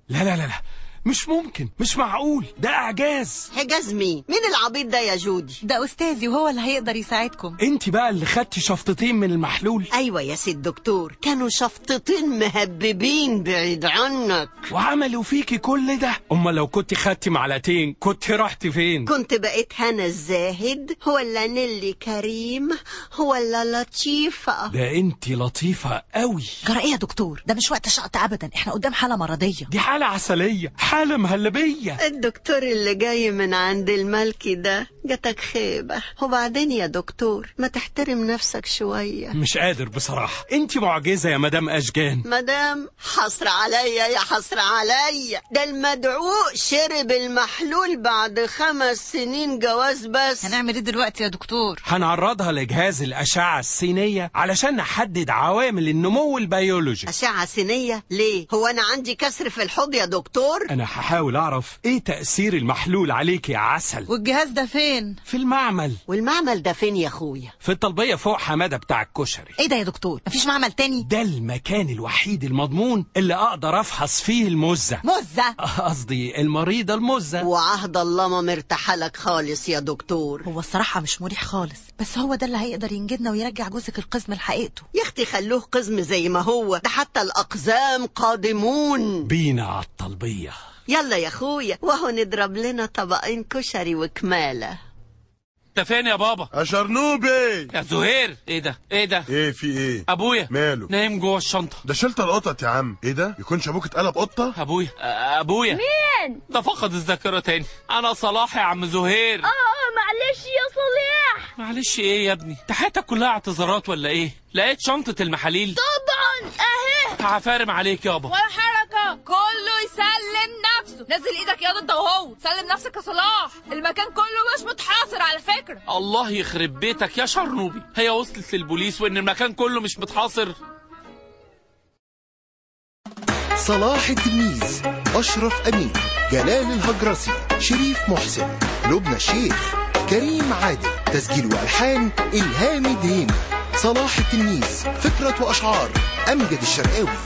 لا لا لا لا مش ممكن مش معقول ده اعجاز حجاز مين مين العبيط ده يا جودي ده أستاذي وهو اللي هيقدر يساعدكم انت بقى اللي خدتي شفطتين من المحلول ايوه يا سيد دكتور كانوا شفطتين مهببين بعيد عنك وعملوا فيكي كل ده اما لو كنت خدتي معلقتين كنت رحت فين كنت بقيت هنا الزاهد ولا نيلي كريم ولا لطيفة ده انت لطيفة قوي جرى ايه يا دكتور ده مش وقت شقط ابدا احنا قدام حالة مرضية دي حالة عسلية حالة مهلبية الدكتور اللي جاي من عند الملكي ده جاتك خيبة وبعدين يا دكتور ما تحترم نفسك شوية مش قادر بصراحة انت معجزة يا مدام اشجان مدام حصر عليا يا حصر عليا ده المدعوق شرب المحلول بعد خمس سنين جواز بس هنعمل ايه دلوقتي يا دكتور هنعرضها لجهاز الأشعة السينية علشان نحدد عوامل النمو البيولوجي أشعة سينية ليه هو أنا عندي كسر في الحوض يا دكتور أنا هحاول أعرف إيه تأثير المحلول عليك يا عسل والجهاز ده فين في المعمل والمعمل ده فين يا أخويا في الطلبية فوق حمادة بتاع الكشري ايه ده يا دكتور مفيش معمل تاني ده المكان الوحيد المضمون اللي أقدر أفحص فيه المزة مزة قصدي المريضة المزة وعهد الله ما مرتاحة لك خالص يا دكتور هو الصراحة مش مريح خالص بس هو ده اللي هيقدر ينجدنا ويرجع جوزك القسم لحقيقته يا اختي خلوه قزم زي ما هو ده حتى الأقزام قادمون بينا على الطلبية يلا يا أخويا وهو نضرب لنا طبقين كشري وكمالة انت فين يا بابا يا شرنوبي يا زهير ايه ده ايه ده ايه في ايه ابويا ماله نايم جوه الشنطه ده شلت القطط يا عم ايه ده يكونش ابوك اتقلب قطه ابويا آه، ابويا مين ده فقد الذاكره تاني انا صلاح يا عم زهير اه معلش يا صلاح معلش ايه يا ابني انت حياتك كلها اعتذارات ولا ايه لقيت شنطه المحاليل طبعا اهي هعفارم عليك يابا ولا حركة كله يسلم نفسه نزل ايدك يا انت وهو سلم نفسك يا صلاح المكان كله مش متحاصر على فكرة الله يخرب بيتك يا شرنوبي هي وصلت للبوليس وان المكان كله مش متحاصر صلاح التلميذ أشرف أمين جلال الهجرسي شريف محسن لبنى الشيخ كريم عادل تسجيل وألحان إلهام دين صلاح التلميذ فكرة وأشعار أمجد الشرقاوي